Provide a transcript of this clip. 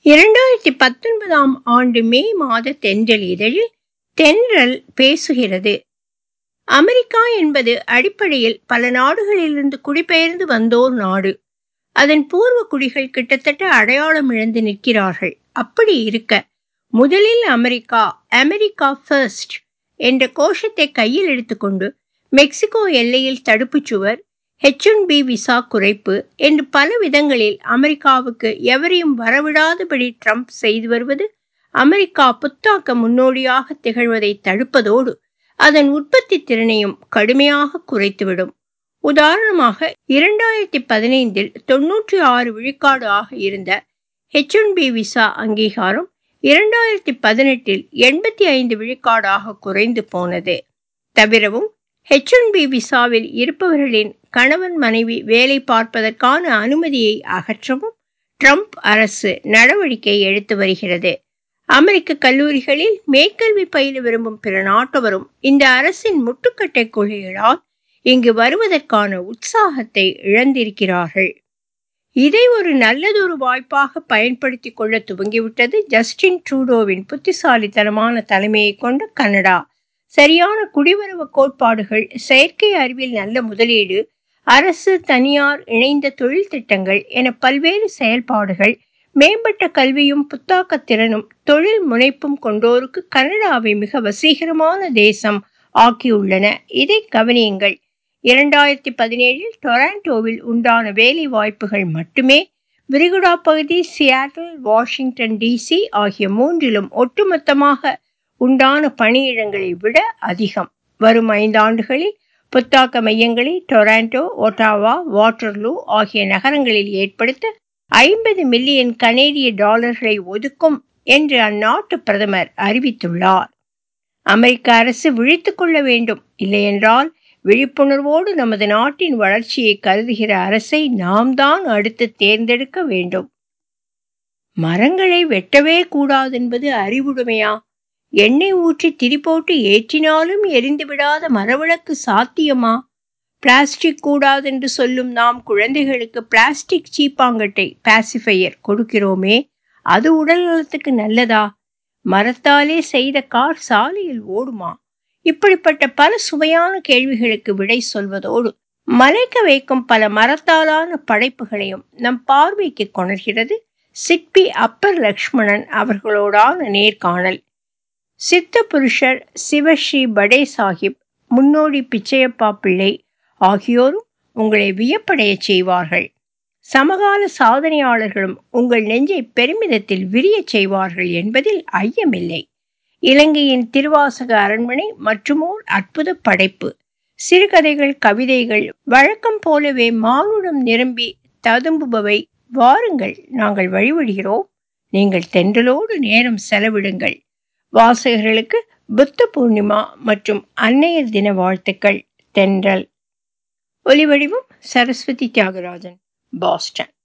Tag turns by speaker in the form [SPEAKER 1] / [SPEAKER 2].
[SPEAKER 1] இரண்டாயிரத்தி பத்தொன்பதாம் ஆண்டு மே மாத தென்றல் இதழில் தென்றல் பேசுகிறது அமெரிக்கா என்பது அடிப்படையில் பல நாடுகளிலிருந்து குடிபெயர்ந்து வந்தோர் நாடு அதன் பூர்வ குடிகள் கிட்டத்தட்ட அடையாளம் இழந்து நிற்கிறார்கள் அப்படி இருக்க முதலில் அமெரிக்கா அமெரிக்கா ஃபர்ஸ்ட் என்ற கோஷத்தை கையில் எடுத்துக்கொண்டு மெக்சிகோ எல்லையில் தடுப்புச் சுவர் ஹெச் ஒன் பி விசா குறைப்பு என்று பல விதங்களில் அமெரிக்காவுக்கு எவரையும் வரவிடாதபடி ட்ரம்ப் செய்து வருவது அமெரிக்கா புத்தாக்க முன்னோடியாக திகழ்வதை தடுப்பதோடு அதன் உற்பத்தி திறனையும் கடுமையாக குறைத்துவிடும் உதாரணமாக இரண்டாயிரத்தி பதினைந்தில் தொன்னூற்றி ஆறு விழுக்காடு ஆக இருந்த ஹெச் ஒன் பி விசா அங்கீகாரம் இரண்டாயிரத்தி பதினெட்டில் எண்பத்தி ஐந்து விழுக்காடாக குறைந்து போனது தவிரவும் ஹெச் ஒன் பி விசாவில் இருப்பவர்களின் கணவன் மனைவி வேலை பார்ப்பதற்கான அனுமதியை அகற்றவும் ட்ரம்ப் அரசு நடவடிக்கை எடுத்து வருகிறது அமெரிக்க கல்லூரிகளில் மேற்கல்வி பயில விரும்பும் பிற நாட்டவரும் இந்த அரசின் முட்டுக்கட்டை கொள்கைகளால் இங்கு வருவதற்கான உற்சாகத்தை இழந்திருக்கிறார்கள் இதை ஒரு நல்லதொரு வாய்ப்பாக பயன்படுத்தி கொள்ள துவங்கிவிட்டது ஜஸ்டின் ட்ரூடோவின் புத்திசாலித்தனமான தலைமையை கொண்ட கனடா சரியான குடிவரவு கோட்பாடுகள் செயற்கை அறிவில் நல்ல முதலீடு அரசு தனியார் இணைந்த தொழில் திட்டங்கள் என பல்வேறு செயல்பாடுகள் மேம்பட்ட கல்வியும் புத்தாக்க திறனும் தொழில் முனைப்பும் கொண்டோருக்கு கனடாவை மிக வசீகரமான தேசம் ஆக்கியுள்ளன இதை கவனியுங்கள் இரண்டாயிரத்தி பதினேழில் டொராண்டோவில் உண்டான வேலை வாய்ப்புகள் மட்டுமே விரிகுடா பகுதி சியாட்டில் வாஷிங்டன் டிசி ஆகிய மூன்றிலும் ஒட்டுமொத்தமாக உண்டான பணியிடங்களை விட அதிகம் வரும் ஐந்தாண்டுகளில் புத்தாக்க மையங்களை டொராண்டோ ஒட்டாவா வாட்டர்லூ ஆகிய நகரங்களில் ஏற்படுத்த ஐம்பது மில்லியன் கனேடிய டாலர்களை ஒதுக்கும் என்று அந்நாட்டு பிரதமர் அறிவித்துள்ளார் அமெரிக்க அரசு விழித்து கொள்ள வேண்டும் இல்லையென்றால் விழிப்புணர்வோடு நமது நாட்டின் வளர்ச்சியை கருதுகிற அரசை நாம் தான் அடுத்து தேர்ந்தெடுக்க வேண்டும் மரங்களை வெட்டவே கூடாதென்பது அறிவுடைமையா எண்ணெய் ஊற்றி திரி போட்டு ஏற்றினாலும் எரிந்து விடாத மரவிளக்கு சாத்தியமா பிளாஸ்டிக் கூடாதென்று சொல்லும் நாம் குழந்தைகளுக்கு பிளாஸ்டிக் சீப்பாங்கட்டை பாசிஃபையர் கொடுக்கிறோமே அது உடல் நலத்துக்கு நல்லதா மரத்தாலே செய்த கார் சாலையில் ஓடுமா இப்படிப்பட்ட பல சுவையான கேள்விகளுக்கு விடை சொல்வதோடு மலைக்க வைக்கும் பல மரத்தாலான படைப்புகளையும் நம் பார்வைக்கு கொணர்கிறது சிற்பி அப்பர் லக்ஷ்மணன் அவர்களோடான நேர்காணல் சித்த புருஷர் சிவஸ்ரீ படே சாஹிப் முன்னோடி பிச்சையப்பா பிள்ளை ஆகியோரும் உங்களை வியப்படைய செய்வார்கள் சமகால சாதனையாளர்களும் உங்கள் நெஞ்சை பெருமிதத்தில் விரியச் செய்வார்கள் என்பதில் ஐயமில்லை இலங்கையின் திருவாசக அரண்மனை மற்றுமோர் அற்புத படைப்பு சிறுகதைகள் கவிதைகள் வழக்கம் போலவே மானுடம் நிரம்பி ததும்புபவை வாருங்கள் நாங்கள் வழிவிடுகிறோம் நீங்கள் தென்றலோடு நேரம் செலவிடுங்கள் வாசகர்களுக்கு புத்த பூர்ணிமா மற்றும் அன்னையர் தின வாழ்த்துக்கள் தென்றல் ஒலிவடிவம் சரஸ்வதி தியாகராஜன் பாஸ்டன்